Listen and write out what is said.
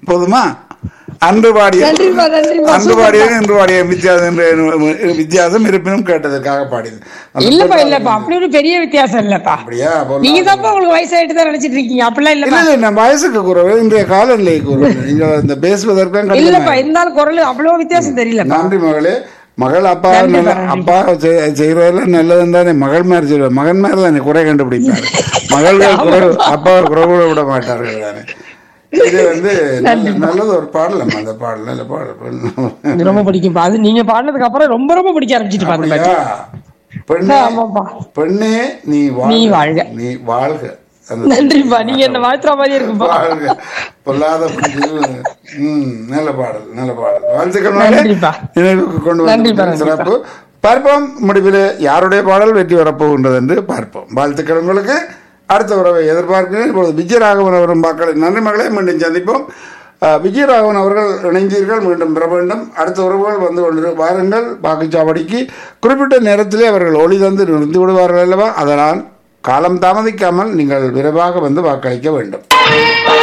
போதுமா அன்று பாடிய நன்றிப்பா, நன்றிப்பா, அன்று பாடிய இன்று பாடிய வித்தியாசம் என்ற வித்தியாசம் இருப்பினும் கேட்டதற்காக பாடியது அந்த இல்லப்பா பொருளாதார- இல்லப்பா அப்படி ஒரு பெரிய வித்தியாசம் இல்லப்பா அப்படியா நீங்க பொருளாதார- தான்ப்பா உங்களுக்கு வயசாயிட்டு தான் நினைச்சிட்டு இருக்கீங்க அப்படிலாம் இல்ல இல்லப்பா இல்ல நம்ம வயசுக்கு குறைவு இன்றைய காலநிலை குறைவு நீங்க இந்த பேசுவதற்கும் இல்லப்பா கடினமா இருந்தாலும் குரல் அவ்வளவு வித்தியாசம் தெரியலப்பா நன்றி மகளே மகள் அப்பா நன்றி, நல்ல நன்றி. அப்பா செய்- செய்றதெல்லாம் நல்லதுன்னு தானே மகள் மாதிரி சொல்லுவார் மகன் மாதிரி தானே குறை கண்டுபிடிப்பாரு மகள்கள் குறை அப்பா குறை கூட விட மாட்டார்கள் தானே இது வந்து நல்ல- நல்லது ஒரு பாடல் அம்மா அந்த பாடல் நல்ல பாடல் எனக்கு ரொம்ப பிடிக்கும்பா அது நீங்க பாடினதுக்கு அப்புறம் ரொம்ப ரொம்ப பிடிக்க ஆரம்பிச்சிட்டு பாருங்க அப்படியா? பெண்ணே ஆமாப்பா. பெண்ணே நீ நீ வாழ்க வாழ்க. நீ வாழ்க அந்த நன்றிப்பா நீங்க என்ன வாழ்த்துற மாதிரி இருக்குப்பா வாழ்க பொல்லாத புத்தியில் ம் நல்ல பாடல் நல்ல பாடல் வாழ்த்துக்கள் மகளே. நன்றிப்பா. நினைவுக்கு கொண்டு நன்றிப்பா, வந்து நன்றிப்பா. சிறப்பு பார்ப்போம் முடிவில் யாருடைய பாடல் வெற்றி வரப்போகின்றது என்று பார்ப்போம் வாழ்த்துக்கள் உங்களுக்கு அடுத்த உறவை எதிர்பார்க்கிறேன் இப்பொழுது விஜயராகவன் அவரும் பார்க்க நன்றி மகளே மீண்டும் சந்திப்போம் அஹ், விஜயராகவன் அவர்கள் இணைந்தீர்கள் மீண்டும் பெற வேண்டும் அடுத்த உறவுகள் வந்து கொண்டு வாருங்கள் வாக்குச்சாவடிக்கு குறிப்பிட்ட நேரத்திலே அவர்கள் ஒளி தந்து நிறுத்தி விடுவார்கள் அல்லவா அதனால் காலம் தாமதிக்காமல் நீங்கள் விரைவாக வந்து வாக்களிக்க வேண்டும்